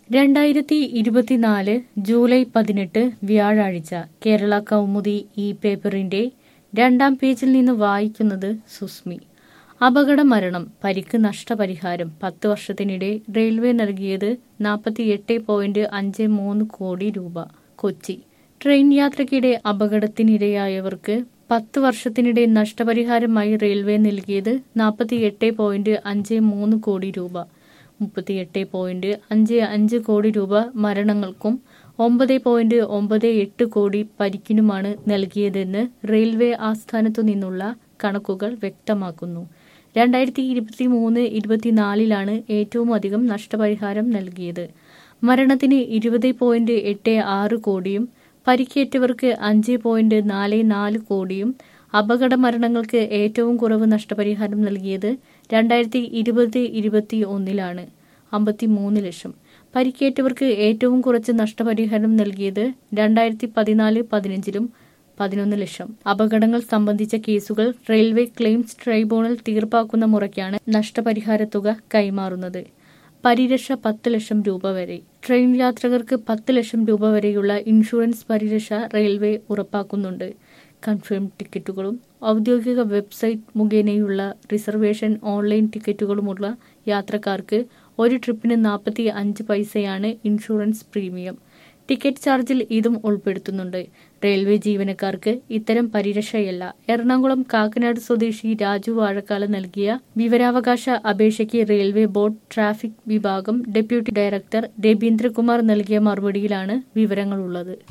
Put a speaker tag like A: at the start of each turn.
A: രണ്ടായിരത്തി ഇരുപത്തിനാല് ജൂലൈ പതിനെട്ട് വ്യാഴാഴ്ച കേരള കൗമുദി ഈ പേപ്പറിന്റെ രണ്ടാം പേജിൽ നിന്ന് വായിക്കുന്നത് സുസ്മി അപകട മരണം പരിക്ക് നഷ്ടപരിഹാരം പത്ത് വർഷത്തിനിടെ റെയിൽവേ നൽകിയത് നാൽപ്പത്തിയെട്ട് പോയിന്റ് അഞ്ച് മൂന്ന് കോടി രൂപ കൊച്ചി ട്രെയിൻ യാത്രയ്ക്കിടെ അപകടത്തിനിരയായവർക്ക് പത്ത് വർഷത്തിനിടെ നഷ്ടപരിഹാരമായി റെയിൽവേ നൽകിയത് നാൽപ്പത്തിയെട്ട് പോയിന്റ് അഞ്ച് മൂന്ന് കോടി രൂപ മുപ്പത്തിയെട്ട് പോയിന്റ് അഞ്ച് അഞ്ച് കോടി രൂപ മരണങ്ങൾക്കും ഒമ്പത് പോയിന്റ് ഒമ്പത് എട്ട് കോടി പരിക്കിനുമാണ് നൽകിയതെന്ന് റെയിൽവേ ആസ്ഥാനത്തു നിന്നുള്ള കണക്കുകൾ വ്യക്തമാക്കുന്നു രണ്ടായിരത്തി ഇരുപത്തി മൂന്ന് ഇരുപത്തിനാലിലാണ് ഏറ്റവും അധികം നഷ്ടപരിഹാരം നൽകിയത് മരണത്തിന് ഇരുപത് പോയിന്റ് എട്ട് ആറ് കോടിയും പരിക്കേറ്റവർക്ക് അഞ്ച് പോയിന്റ് നാല് നാല് കോടിയും അപകട മരണങ്ങൾക്ക് ഏറ്റവും കുറവ് നഷ്ടപരിഹാരം നൽകിയത് രണ്ടായിരത്തി ഇരുപത് ഇരുപത്തി ഒന്നിലാണ് അമ്പത്തിമൂന്ന് ലക്ഷം പരിക്കേറ്റവർക്ക് ഏറ്റവും കുറച്ച് നഷ്ടപരിഹാരം നൽകിയത് രണ്ടായിരത്തി പതിനാല് പതിനഞ്ചിലും പതിനൊന്ന് ലക്ഷം അപകടങ്ങൾ സംബന്ധിച്ച കേസുകൾ റെയിൽവേ ക്ലെയിംസ് ട്രൈബ്യൂണൽ തീർപ്പാക്കുന്ന മുറയ്ക്കാണ് നഷ്ടപരിഹാര തുക കൈമാറുന്നത് പരിരക്ഷ പത്ത് ലക്ഷം രൂപ വരെ ട്രെയിൻ യാത്രികർക്ക് പത്ത് ലക്ഷം രൂപ വരെയുള്ള ഇൻഷുറൻസ് പരിരക്ഷ റെയിൽവേ ഉറപ്പാക്കുന്നുണ്ട് കൺഫേം ടിക്കറ്റുകളും ഔദ്യോഗിക വെബ്സൈറ്റ് മുഖേനയുള്ള റിസർവേഷൻ ഓൺലൈൻ ടിക്കറ്റുകളുമുള്ള യാത്രക്കാർക്ക് ഒരു ട്രിപ്പിന് നാൽപ്പത്തി അഞ്ച് പൈസയാണ് ഇൻഷുറൻസ് പ്രീമിയം ടിക്കറ്റ് ചാർജിൽ ഇതും ഉൾപ്പെടുത്തുന്നുണ്ട് റെയിൽവേ ജീവനക്കാർക്ക് ഇത്തരം പരിരക്ഷയല്ല എറണാകുളം കാക്കനാട് സ്വദേശി രാജു വാഴക്കാല നൽകിയ വിവരാവകാശ അപേക്ഷയ്ക്ക് റെയിൽവേ ബോർഡ് ട്രാഫിക് വിഭാഗം ഡെപ്യൂട്ടി ഡയറക്ടർ രവീന്ദ്രകുമാർ നൽകിയ മറുപടിയിലാണ് വിവരങ്ങളുള്ളത്